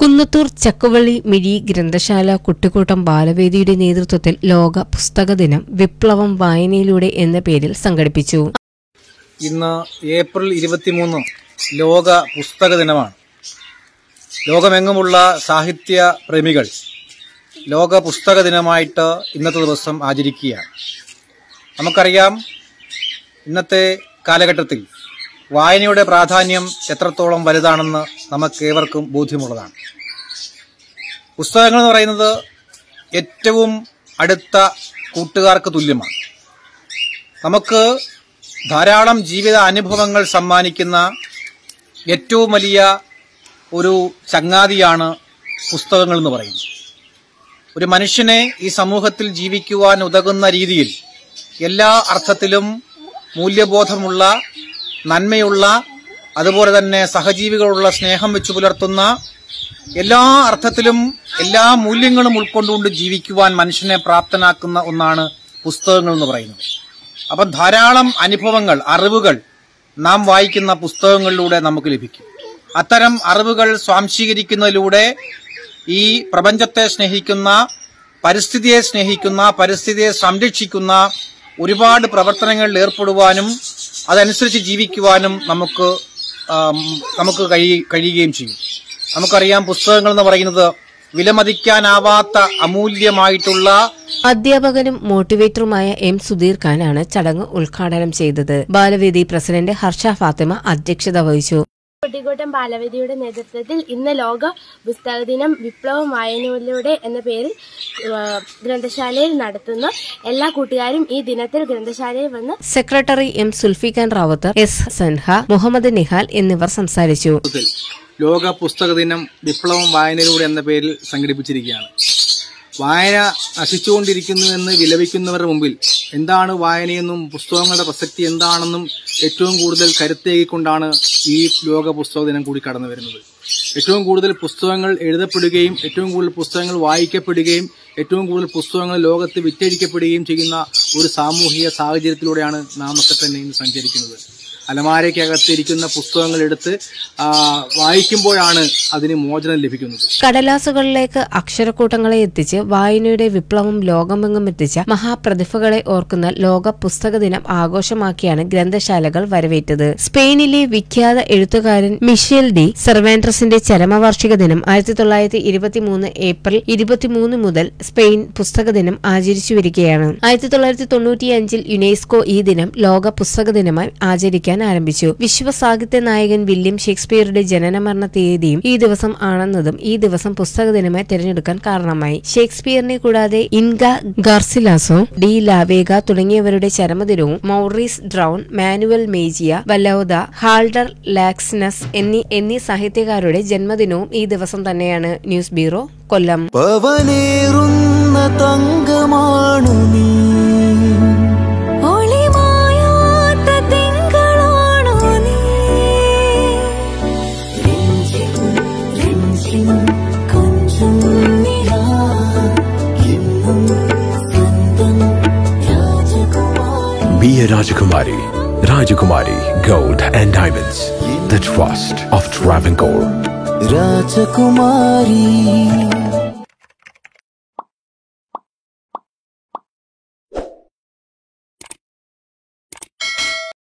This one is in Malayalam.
കുന്നത്തൂർ ചക്കുവള്ളി മിഴി ഗ്രന്ഥശാല കുട്ടിക്കൂട്ടം ബാലവേദിയുടെ നേതൃത്വത്തിൽ ലോക പുസ്തക ദിനം വിപ്ലവം വായനയിലൂടെ എന്ന പേരിൽ സംഘടിപ്പിച്ചു ഇന്ന് ഏപ്രിൽ ഇരുപത്തിമൂന്ന് ലോക പുസ്തക ദിനമാണ് ലോകമെങ്ങുമുള്ള സാഹിത്യ പ്രേമികൾ ലോക പുസ്തക ദിനമായിട്ട് ഇന്നത്തെ ദിവസം ആചരിക്കുകയാണ് നമുക്കറിയാം ഇന്നത്തെ കാലഘട്ടത്തിൽ വായനയുടെ പ്രാധാന്യം എത്രത്തോളം വലുതാണെന്ന് നമുക്കേവർക്കും ബോധ്യമുള്ളതാണ് പുസ്തകങ്ങൾ എന്ന് പറയുന്നത് ഏറ്റവും അടുത്ത കൂട്ടുകാർക്ക് തുല്യമാണ് നമുക്ക് ധാരാളം ജീവിത അനുഭവങ്ങൾ സമ്മാനിക്കുന്ന ഏറ്റവും വലിയ ഒരു ചങ്ങാതിയാണ് പുസ്തകങ്ങൾ എന്ന് പറയുന്നത് ഒരു മനുഷ്യനെ ഈ സമൂഹത്തിൽ ജീവിക്കുവാൻ ഉതകുന്ന രീതിയിൽ എല്ലാ അർത്ഥത്തിലും മൂല്യബോധമുള്ള നന്മയുള്ള അതുപോലെ തന്നെ സഹജീവികളുള്ള സ്നേഹം വെച്ചു പുലർത്തുന്ന എല്ലാ അർത്ഥത്തിലും എല്ലാ മൂല്യങ്ങളും ഉൾക്കൊണ്ടുകൊണ്ട് ജീവിക്കുവാൻ മനുഷ്യനെ പ്രാപ്തനാക്കുന്ന ഒന്നാണ് പുസ്തകങ്ങൾ എന്ന് പറയുന്നത് അപ്പം ധാരാളം അനുഭവങ്ങൾ അറിവുകൾ നാം വായിക്കുന്ന പുസ്തകങ്ങളിലൂടെ നമുക്ക് ലഭിക്കും അത്തരം അറിവുകൾ സ്വാംശീകരിക്കുന്നതിലൂടെ ഈ പ്രപഞ്ചത്തെ സ്നേഹിക്കുന്ന പരിസ്ഥിതിയെ സ്നേഹിക്കുന്ന പരിസ്ഥിതിയെ സംരക്ഷിക്കുന്ന ഒരുപാട് പ്രവർത്തനങ്ങളിൽ ഏർപ്പെടുവാനും അതനുസരിച്ച് ജീവിക്കുവാനും നമുക്ക് ആം, നമുക്ക് കഴി- കഴിയുകയും ചെയ്യും നമുക്കറിയാം പുസ്തകങ്ങൾ എന്ന് പറയുന്നത് വിലമതിക്കാനാവാത്ത അമൂല്യമായിട്ടുള്ള അധ്യാപകനും മോട്ടിവേറ്ററുമായ എം സുധീർ ഖാനാണ് ചടങ്ങ് ഉദ്ഘാടനം ചെയ്തത് ബാലവേദി പ്രസിഡന്റ് ഹർഷ ഫാത്തിമ അധ്യക്ഷത വഹിച്ചു കുട്ടിക്കൂട്ടം ബാലവേദിയുടെ നേതൃത്വത്തിൽ ഇന്ന് ലോക പുസ്തക ദിനം വിപ്ലവം വായനയിലൂടെ എന്ന പേരിൽ ആ, ഗ്രന്ഥശാലയിൽ നടത്തുന്നു എല്ലാ കൂട്ടുകാരും ഈ ദിനത്തിൽ ഗ്രന്ഥശാലയിൽ വന്ന് secretary M Zulfikhan Rawat S Sanha Muhammad Nihal എന്നിവർ സംസാരിച്ചു നേതൃത്വത്തിൽ ലോക പുസ്തക ദിനം വിപ്ലവം വായനയിലൂടെ എന്ന പേരിൽ സംഘടിപ്പിച്ചിരിക്കുകയാണ് വായന നശിച്ചുകൊണ്ടിരിക്കുന്നു എന്ന് വിലപിക്കുന്നവരുടെ മുമ്പിൽ എന്താണ് വായനയെന്നും പുസ്തകങ്ങളുടെ പ്രസക്തി എന്താണെന്നും ഏറ്റവും കൂടുതൽ കരുത്തേകിക്കൊണ്ടാണ് ഈ ലോക പുസ്തക ദിനം കൂടി കടന്നു വരുന്നത് ഏറ്റവും കൂടുതൽ പുസ്തകങ്ങൾ എഴുതപ്പെടുകയും ഏറ്റവും കൂടുതൽ പുസ്തകങ്ങൾ വായിക്കപ്പെടുകയും ഏറ്റവും കൂടുതൽ പുസ്തകങ്ങൾ ലോകത്ത് വിറ്റഴിക്കപ്പെടുകയും ചെയ്യുന്ന ഒരു സാമൂഹിക സാഹചര്യത്തിലൂടെയാണ് നാം ഒക്കെ തന്നെ ഇന്ന് സഞ്ചരിക്കുന്നത് അലമാരയ്ക്കകത്ത് ഇരിക്കുന്ന പുസ്തകങ്ങൾ എടുത്ത് ആ, വായിക്കുമ്പോഴാണ് അതിന് മോചനം ലഭിക്കുന്നത് കടലാസുകളിലേക്ക് അക്ഷരക്കൂട്ടങ്ങളെ എത്തിച്ച് വായനയുടെ വിപ്ലവം ലോകമെങ്ങും എത്തിച്ച മഹാപ്രതിഭകളെ ഓർക്കുന്ന ലോക പുസ്തക ദിനം ആഘോഷമാക്കിയാണ് ഗ്രന്ഥശാലകൾ വരവേറ്റത് സ്പെയിനിലെ വിഖ്യാത എഴുത്തുകാരൻ മിഷേൽ ഡി സെർവാൻഡ്രസിന്റെ ചരമവാർഷിക ദിനം ആയിരത്തി തൊള്ളായിരത്തി ഇരുപത്തിമൂന്ന് ഏപ്രിൽ ഇരുപത്തിമൂന്ന് മുതൽ സ്പെയിൻ പുസ്തക ദിനം ആചരിച്ചു വരികയാണ് ആയിരത്തി തൊള്ളായിരത്തി തൊണ്ണൂറ്റിയഞ്ചിൽ യുനെസ്കോ ഈ ദിനം ലോക പുസ്തക ദിനമായി ആചരിക്കാൻ ആരംഭിച്ചു വിശ്വസാഹിത്യ നായകൻ വില്യം ഷേക്സ്പിയറുടെ ജനനമരണ തീയതിയും ഈ ദിവസം ആണെന്നതും ഈ ദിവസം പുസ്തക ദിനമായി തിരഞ്ഞെടുക്കാൻ കാരണമായി ഷേക്സ്പിയറിനെ കൂടാതെ ഇൻഗ ഗാർസിലാസോ ഡി ലാവേഗ തുടങ്ങിയവരുടെ ചരമദിനവും Maurice Druon Manuel Mejia Vallejo Halldor Laxness എന്നീ എന്നീ സാഹിത്യകാരുടെ ജന്മദിനവും ഈ ദിവസം തന്നെയാണ് ന്യൂസ് ബ്യൂറോ കൊല്ലം പവനേറുന്ന തങ്കമാണു നീ ഒളിമായാത്ത തിങ്കളാണു നീ രഞ്ജിം രഞ്ജിം കൊഞ്ചും നിലാ എന്നും സ്വന്തം രാജകുമാരി Be a Rajakumari. Rajakumari Gold and Diamonds. The trust of Travancore. രാജകുമാരി